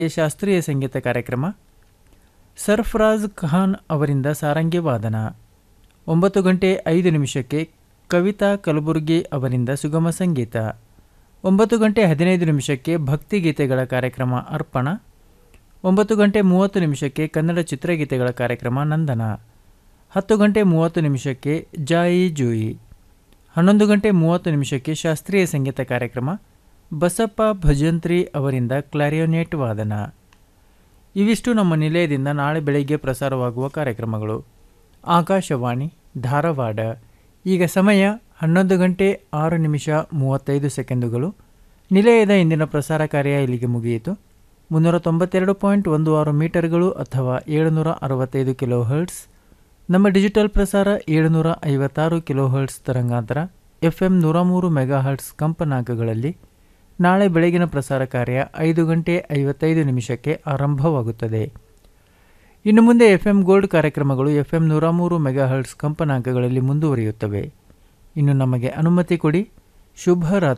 ಶಾಸ್ತ್ರೀಯ ಸಂಗೀತ ಕಾರ್ಯಕ್ರಮ ಸರ್ಫರಾಜ್ ಖಾನ್ ಅವರಿಂದ ಸಾರಂಗಿ ವಾದನ ಒಂಬತ್ತು ಗಂಟೆ ಐದು ನಿಮಿಷಕ್ಕೆ ಕವಿತಾ ಕಲಬುರ್ಗಿ ಅವರಿಂದ ಸುಗಮ ಸಂಗೀತ ಒಂಬತ್ತು ಗಂಟೆ ಹದಿನೈದು ನಿಮಿಷಕ್ಕೆ ಭಕ್ತಿಗೀತೆಗಳ ಕಾರ್ಯಕ್ರಮ ಅರ್ಪಣ ಒಂಬತ್ತು ಗಂಟೆ ಮೂವತ್ತು ನಿಮಿಷಕ್ಕೆ ಕನ್ನಡ ಚಿತ್ರಗೀತೆಗಳ ಕಾರ್ಯಕ್ರಮ ನಂದನ ಹತ್ತು ಗಂಟೆ ಮೂವತ್ತು ನಿಮಿಷಕ್ಕೆ ಜಾಯಿ ಜೂಯಿ ಹನ್ನೊಂದು ಗಂಟೆ ಮೂವತ್ತು ನಿಮಿಷಕ್ಕೆ ಶಾಸ್ತ್ರೀಯ ಸಂಗೀತ ಕಾರ್ಯಕ್ರಮ ಬಸಪ್ಪ ಭಜಂತ್ರಿ ಅವರಿಂದ ಕ್ಲಾರಿಯೋನೆಟ್ ವಾದನ ಇವಿಷ್ಟು ನಮ್ಮ ನಿಲಯದಿಂದ ನಾಳೆ ಬೆಳಗ್ಗೆ ಪ್ರಸಾರವಾಗುವ ಕಾರ್ಯಕ್ರಮಗಳು ಆಕಾಶವಾಣಿ ಧಾರವಾಡ ಈಗ ಸಮಯ ಹನ್ನೊಂದು ಗಂಟೆ ಆರು ನಿಮಿಷ ಮೂವತ್ತೈದು ಸೆಕೆಂಡುಗಳು ನಿಲಯದ ಇಂದಿನ ಪ್ರಸಾರ ಕಾರ್ಯ ಇಲ್ಲಿಗೆ ಮುಗಿಯಿತು ಮುನ್ನೂರ ತೊಂಬತ್ತೆರಡು ಪಾಯಿಂಟ್ ಒಂದು ಆರು ಮೀಟರ್ಗಳು ಅಥವಾ ಏಳುನೂರ ಅರವತ್ತೈದು ಕಿಲೋ ಹರ್ಟ್ಸ್ ನಮ್ಮ ಡಿಜಿಟಲ್ ಪ್ರಸಾರ ಏಳುನೂರ ಐವತ್ತಾರು ಕಿಲೋ ಹರ್ಟ್ಸ್ ತರಂಗಾಂತರ ಎಫ್ ಎಂ ನೂರ ಮೂರು ಮೆಗಾ ಹರ್ಟ್ಸ್ ಕಂಪನಾಂಕಗಳಲ್ಲಿ ನಾಳೆ ಬೆಳಗಿನ ಪ್ರಸಾರ ಕಾರ್ಯ ಐದು ಗಂಟೆ ಐವತ್ತೈದು ನಿಮಿಷಕ್ಕೆ ಆರಂಭವಾಗುತ್ತದೆ ಇನ್ನು ಮುಂದೆ ಎಫ್ ಎಂ ಗೋಲ್ಡ್ ಕಾರ್ಯಕ್ರಮಗಳು ಎಫ್ ಎಂ ನೂರ ಮೂರು ಮೆಗಾ ಹರ್ಟ್ಸ್ ಕಂಪನಾಂಕಗಳಲ್ಲಿ ಮುಂದುವರಿಯುತ್ತವೆ ಇನ್ನು ನಮಗೆ ಅನುಮತಿ ಕೊಡಿ ಶುಭ ರಾತ್ರಿ